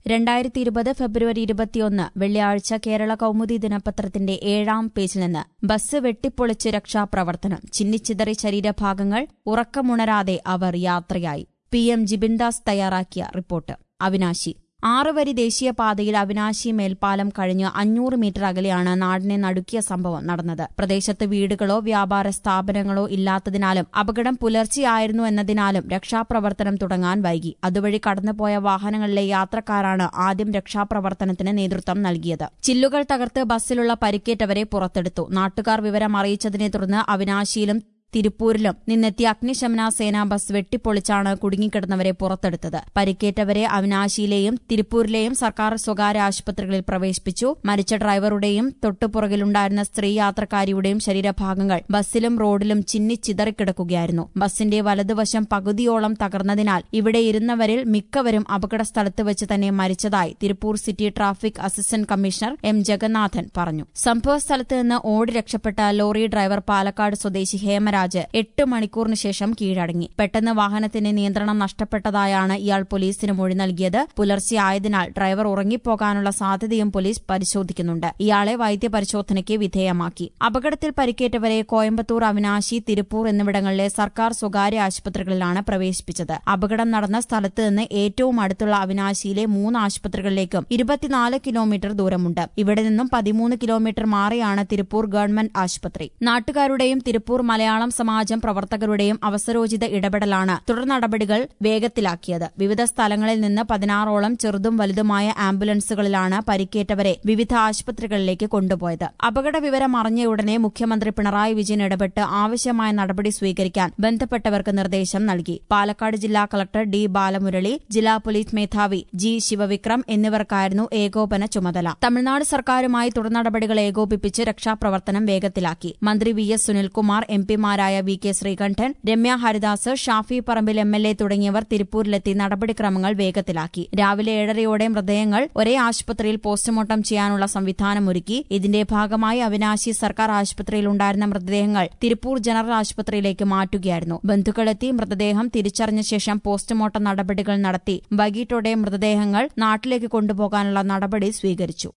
രണ്ടായിരത്തി ഇരുപത് ഫെബ്രുവരി ഇരുപത്തിയൊന്ന് വെള്ളിയാഴ്ച കേരള കൗമുദി ദിനപത്രത്തിന്റെ ഏഴാം പേജിൽ നിന്ന് ബസ് വെട്ടിപ്പൊളിച്ച് രക്ഷാപ്രവർത്തനം ചിന്നിച്ചിതറി ശരീരഭാഗങ്ങൾ ഉറക്കമുണരാതെ അവർ യാത്രയായി പി എം ജിബിൻദാസ് തയ്യാറാക്കിയ റിപ്പോർട്ട് അവിനാശി ആറ് വരി ദേശീയപാതയിൽ അവിനാശി മേൽപ്പാലം കഴിഞ്ഞ് അഞ്ഞൂറ് മീറ്റർ അകലെയാണ് നാടിനെ നടുക്കിയ സംഭവം നടന്നത് പ്രദേശത്ത് വീടുകളോ വ്യാപാര സ്ഥാപനങ്ങളോ ഇല്ലാത്തതിനാലും അപകടം പുലർച്ചെയായിരുന്നു എന്നതിനാലും രക്ഷാപ്രവർത്തനം തുടങ്ങാൻ വൈകി അതുവഴി കടന്നുപോയ വാഹനങ്ങളിലെ യാത്രക്കാരാണ് ആദ്യം രക്ഷാപ്രവർത്തനത്തിന് നേതൃത്വം നൽകിയത് ചില്ലുകൾ തകർത്ത് ബസ്സിലുള്ള പരിക്കേറ്റവരെ പുറത്തെടുത്തു നാട്ടുകാർ വിവരം അറിയിച്ചതിനെ തുടർന്ന് അവിനാശിയിലും തിരുപ്പൂരിലും നിന്നെത്തിയ അഗ്നിശമന സേനാ ബസ് വെട്ടിപ്പൊളിച്ചാണ് കുടുങ്ങിക്കിടന്നവരെ പുറത്തെടുത്തത് പരിക്കേറ്റവരെ അവിനാശിയിലെയും തിരുപ്പൂരിലെയും സർക്കാർ സ്വകാര്യ ആശുപത്രികളിൽ പ്രവേശിപ്പിച്ചു മരിച്ച ഡ്രൈവറുടെയും തൊട്ടുപുറകിലുണ്ടായിരുന്ന സ്ത്രീ യാത്രക്കാരിയുടെയും ശരീരഭാഗങ്ങൾ ബസ്സിലും റോഡിലും ചിന്നിച്ചിതറിക്കിടക്കുകയായിരുന്നു ബസിന്റെ വലതുവശം പകുതിയോളം തകർന്നതിനാൽ ഇവിടെ ഇരുന്നവരിൽ മിക്കവരും അപകടസ്ഥലത്ത് വെച്ച് തന്നെ മരിച്ചതായി Tiruppur city traffic assistant commissioner M Jagannathan പറഞ്ഞു സംഭവസ്ഥലത്ത് നിന്ന് ഓടി രക്ഷപ്പെട്ട ലോറി ഡ്രൈവർ പാലക്കാട് സ്വദേശി ഹേമരാജ് രാജ് എട്ട് മണിക്കൂറിന് ശേഷം കീഴടങ്ങി പെട്ടെന്ന് വാഹനത്തിന്റെ നിയന്ത്രണം നഷ്ടപ്പെട്ടതായാണ് ഇയാൾ പോലീസിന് മൊഴി നൽകിയത് പുലർച്ചെ ആയതിനാൽ ഡ്രൈവർ ഉറങ്ങിപ്പോകാനുള്ള സാധ്യതയും പോലീസ് പരിശോധിക്കുന്നുണ്ട് ഇയാളെ വൈദ്യപരിശോധനയ്ക്ക് വിധേയമാക്കി അപകടത്തിൽ പരിക്കേറ്റവരെ കോയമ്പത്തൂർ അവിനാശി തിരുപ്പൂർ എന്നിവിടങ്ങളിലെ സർക്കാർ സ്വകാര്യ ആശുപത്രികളിലാണ് പ്രവേശിപ്പിച്ചത് അപകടം നടന്ന സ്ഥലത്ത് നിന്ന് ഏറ്റവും അടുത്തുള്ള അവിനാശിയിലെ മൂന്ന് ആശുപത്രികളിലേക്കും ഇരുപത്തിനാല് കിലോമീറ്റർ ദൂരമുണ്ട് ഇവിടെ നിന്നും പതിമൂന്ന് കിലോമീറ്റർ മാറിയാണ് തിരുപ്പൂർ ഗവൺമെന്റ് ആശുപത്രി നാട്ടുകാരുടെയും തിരുപ്പൂർ മലയാളം സമാജം പ്രവർത്തകരുടെയും അവസരോചിത ഇടപെടലാണ് തുടർ നടപടികൾ വേഗത്തിലാക്കിയത് വിവിധ സ്ഥലങ്ങളിൽ നിന്ന് പതിനാറോളം ചെറുതും വലുതുമായ ആംബുലൻസുകളിലാണ് പരിക്കേറ്റവരെ വിവിധ ആശുപത്രികളിലേക്ക് കൊണ്ടുപോയത് അപകട വിവരം അറിഞ്ഞയുടനെ മുഖ്യമന്ത്രി പിണറായി വിജയൻ ഇടപെട്ട് ആവശ്യമായ നടപടി സ്വീകരിക്കാൻ ബന്ധപ്പെട്ടവർക്ക് നിർദ്ദേശം നൽകി പാലക്കാട് ജില്ലാ കളക്ടർ ഡി ബാലമുരളി ജില്ലാ പോലീസ് മേധാവി ജി ശിവവിക്രം എന്നിവർക്കായിരുന്നു ഏകോപന ചുമതല തമിഴ്നാട് സർക്കാരുമായി തുടർ നടപടികൾ ഏകോപിപ്പിച്ച് രക്ഷാപ്രവർത്തനം വേഗത്തിലാക്കി മന്ത്രി വി എസ് സുനിൽകുമാർ എം പിമാരായ V K Sreekandan Ramya Haridas Shafi Parambil M L A തുടങ്ങിയവർ തിരുപ്പൂരിലെത്തി നടപടിക്രമങ്ങൾ വേഗത്തിലാക്കി രാവിലെ ഏഴരയോടെ മൃതദേഹങ്ങൾ ഒരേ ആശുപത്രിയിൽ പോസ്റ്റ്മോർട്ടം ചെയ്യാനുള്ള സംവിധാനം ഒരുക്കി ഇതിന്റെ ഭാഗമായി അവിനാശി സർക്കാർ ആശുപത്രിയിൽ ഉണ്ടായിരുന്ന മൃതദേഹങ്ങൾ തിരുപ്പൂർ ജനറൽ ആശുപത്രിയിലേക്ക് മാറ്റുകയായിരുന്നു ബന്ധുക്കളെത്തി മൃതദേഹം തിരിച്ചറിഞ്ഞ ശേഷം പോസ്റ്റ്മോർട്ടം നടപടികൾ നടത്തി വൈകിട്ടോടെ മൃതദേഹങ്ങൾ നാട്ടിലേക്ക് കൊണ്ടുപോകാനുള്ള നടപടി സ്വീകരിച്ചു